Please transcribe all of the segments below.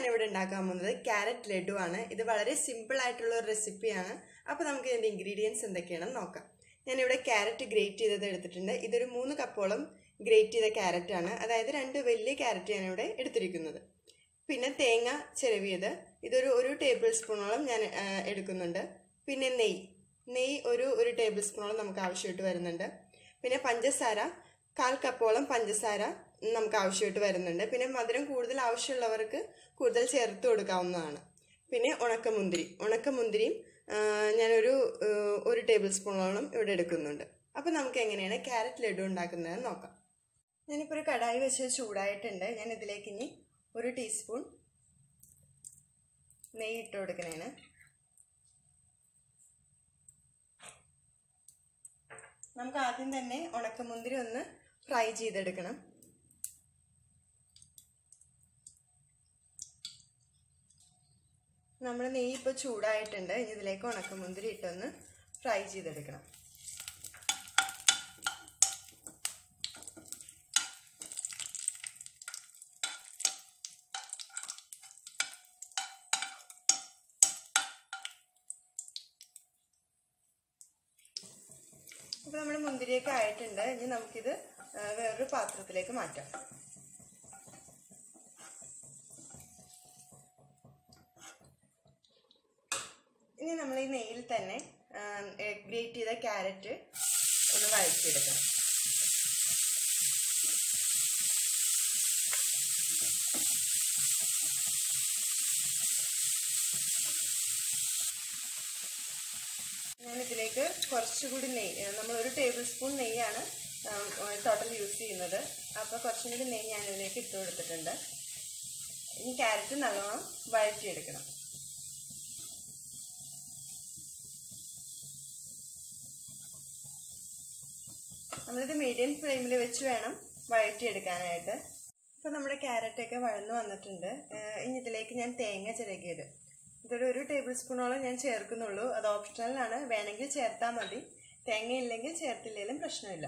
ഞാനിവിടെ ഉണ്ടാക്കാൻ പോകുന്നത് ക്യാരറ്റ് ലഡു ആണ് ഇത് വളരെ സിമ്പിൾ ആയിട്ടുള്ള ഒരു റെസിപ്പിയാണ് അപ്പോൾ നമുക്ക് ഇതിൻ്റെ ഇൻഗ്രീഡിയൻസ് എന്തൊക്കെയാണെന്ന് നോക്കാം ഞാനിവിടെ ക്യാരറ്റ് ഗ്രേറ്റ് ചെയ്തത് എടുത്തിട്ടുണ്ട് ഇതൊരു മൂന്ന് കപ്പോളം ഗ്രേറ്റ് ചെയ്ത ക്യാരറ്റ് ആണ് അതായത് രണ്ട് വലിയ ക്യാരറ്റ് ഞാനിവിടെ എടുത്തിരിക്കുന്നത് പിന്നെ തേങ്ങ ചിരവിയത് ഇതൊരു ഒരു ടേബിൾ സ്പൂണോളം ഞാൻ ആ, എടുക്കുന്നുണ്ട് പിന്നെ നെയ്യ് നെയ്യ് ഒരു ഒരു ടേബിൾ സ്പൂണോളം നമുക്ക് ആവശ്യമായിട്ട് വരുന്നുണ്ട് പിന്നെ പഞ്ചസാര കാൽ കപ്പോളം പഞ്ചസാര നമുക്ക് ആവശ്യമായിട്ട് വരുന്നുണ്ട് പിന്നെ മധുരം കൂടുതൽ ആവശ്യമുള്ളവർക്ക് കൂടുതൽ ചേർത്ത് കൊടുക്കാവുന്നതാണ് പിന്നെ ഉണക്കമുന്തിരി ഉണക്കമുന്തിരിയും ആ, ഞാനൊരു ആ, ഒരു ടേബിൾ സ്പൂണോളം ഇവിടെ എടുക്കുന്നുണ്ട് അപ്പം നമുക്ക് എങ്ങനെയാണ് ക്യാരറ്റ് ലഡു ഉണ്ടാക്കുന്നതെന്ന് നോക്കാം ഞാനിപ്പോൾ ഒരു കടായി വെച്ച് ചൂടായിട്ടുണ്ട് ഞാൻ ഇതിലേക്ക് ഇനി ഒരു ടീസ്പൂൺ നെയ്യ് ഇട്ട് കൊടുക്കണേന് നമുക്ക് ആദ്യം തന്നെ ഉണക്കമുന്തിരി ഒന്ന് ഫ്രൈ ചെയ്തെടുക്കണം നമ്മുടെ നെയ്യ് ഇപ്പോൾ ചൂടായിട്ടുണ്ട് ഇനി ഇതിലേക്ക് ഉണക്കമുന്തിരി ഇട്ടൊന്ന് ഫ്രൈ ചെയ്തെടുക്കണം അപ്പോൾ നമ്മുടെ മുന്തിരിയൊക്കെ ആയിട്ടുണ്ട് ഇനി നമുക്കിത് ആ, വേറൊരു പാത്രത്തിലേക്ക് മാറ്റാം ഇനി നമ്മൾ ഈ നെയ്യിൽ തന്നെ ഗ്രേറ്റ് ചെയ്ത ക്യാരറ്റ് ഒന്ന് വഴറ്റിയെടുക്കണം ഞാനിതിലേക്ക് കുറച്ചുകൂടി നെയ്യ് നമ്മൾ ഒരു ടേബിൾ സ്പൂൺ നെയ്യാണ് ടോട്ടൽ യൂസ് ചെയ്യുന്നത് അപ്പോൾ കുറച്ചും കൂടി നെയ്യ് ഞാൻ ഇതിലേക്ക് ഇട്ട് കൊടുത്തിട്ടുണ്ട് ഇനി ക്യാരറ്റ് നല്ലോണം വഴറ്റിയെടുക്കണം നമ്മളിത് മീഡിയം ഫ്ലെയിമിൽ വെച്ച് വേണം വഴറ്റിയെടുക്കാനായിട്ട് ഇപ്പോൾ നമ്മുടെ ക്യാരറ്റൊക്കെ വഴന്നു വന്നിട്ടുണ്ട് ഏഹ് ഇനി ഇതിലേക്ക് ഞാൻ തേങ്ങ ചിരകിയത് ഇതൊരു ഒരു ടേബിൾ സ്പൂണോളം ഞാൻ ചേർക്കുന്നുള്ളൂ അത് ഓപ്ഷണലാണ് വേണമെങ്കിൽ ചേർത്താൽ മതി തേങ്ങ ഇല്ലെങ്കിൽ ചേർത്തില്ലെങ്കിലും പ്രശ്നമില്ല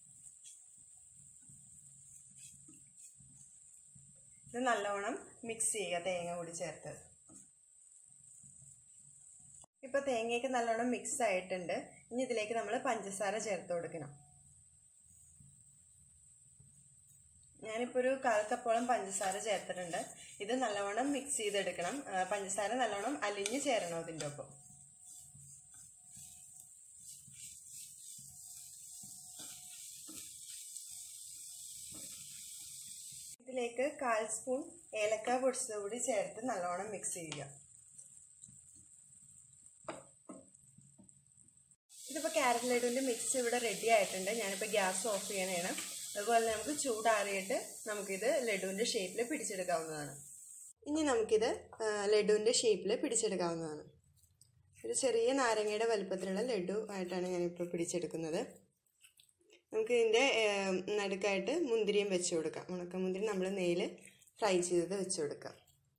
ഇത് നല്ലോണം മിക്സ് ചെയ്യുക തേങ്ങ കൂടി ചേർത്ത് ഇപ്പോൾ തേങ്ങയൊക്കെ നല്ലോണം മിക്സ് ആയിട്ടുണ്ട് ഇനി ഇതിലേക്ക് നമ്മൾ പഞ്ചസാര ചേർത്ത് കൊടുക്കണം ഞാനിപ്പോൾ ഒരു കാൽ കപ്പോളം പഞ്ചസാര ചേർത്തിട്ടുണ്ട് ഇത് നല്ലവണ്ണം മിക്സ് ചെയ്തെടുക്കണം ആ, പഞ്ചസാര നല്ലോണം അലിഞ്ഞ് ചേരണം ഇതിൻ്റെ ഒപ്പം ഇതിലേക്ക് കാൽ സ്പൂൺ ഏലക്ക പൊടിച്ചത് കൂടി ചേർത്ത് നല്ലോണം മിക്സ് ചെയ്യുക ഇതിപ്പോൾ ക്യാരറ്റ് ലഡുവിൻ്റെ മിക്സ് ഇവിടെ റെഡി ആയിട്ടുണ്ട് ഞാനിപ്പോൾ ഗ്യാസ് ഓഫ് ചെയ്യണേണ് അതുപോലെ നമുക്ക് ചൂടാറിയിട്ട് നമുക്കിത് ലഡുവിൻ്റെ ഷേപ്പിൽ പിടിച്ചെടുക്കാവുന്നതാണ് ഇനി നമുക്കിത് ആ, ലഡുവിൻ്റെ ഷേപ്പിൽ പിടിച്ചെടുക്കാവുന്നതാണ് ഒരു ചെറിയ നാരങ്ങയുടെ വലുപ്പത്തിലുള്ള ലഡു ആയിട്ടാണ് ഞാനിപ്പോൾ പിടിച്ചെടുക്കുന്നത് നമുക്ക് ഇതിൻ്റെ നടുക്കായിട്ട് മുന്തിരിയും വെച്ച് കൊടുക്കാം ഉണക്കമുന്തിരി നമ്മൾ നെയ്യിൽ ഫ്രൈ ചെയ്തത് വെച്ച് കൊടുക്കാം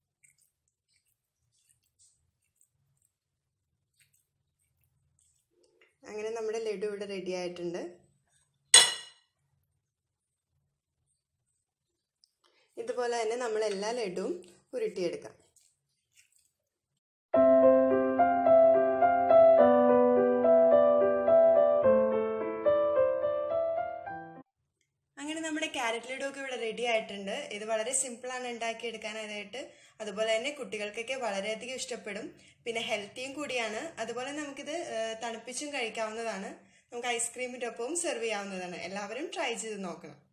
അങ്ങനെ നമ്മുടെ ലഡു ഇവിടെ റെഡി ആയിട്ടുണ്ട് ഇതുപോലെ തന്നെ നമ്മൾ എല്ലാ ലഡുവും ഉരുട്ടിയെടുക്കാം അങ്ങനെ നമ്മുടെ ക്യാരറ്റ് ലഡു ഒക്കെ ഇവിടെ റെഡി ആയിട്ടുണ്ട് ഇത് വളരെ സിമ്പിളാണ് ഉണ്ടാക്കിയെടുക്കാനായിട്ട് അതുപോലെ തന്നെ കുട്ടികൾക്കൊക്കെ വളരെയധികം ഇഷ്ടപ്പെടും പിന്നെ ഹെൽത്തിയും കൂടിയാണ് അതുപോലെ നമുക്കിത് ഏഹ്, തണുപ്പിച്ചും കഴിക്കാവുന്നതാണ് നമുക്ക് ഐസ്ക്രീമിൻ്റെ ഒപ്പവും സെർവ് ചെയ്യാവുന്നതാണ് എല്ലാവരും ട്രൈ ചെയ്ത് നോക്കണം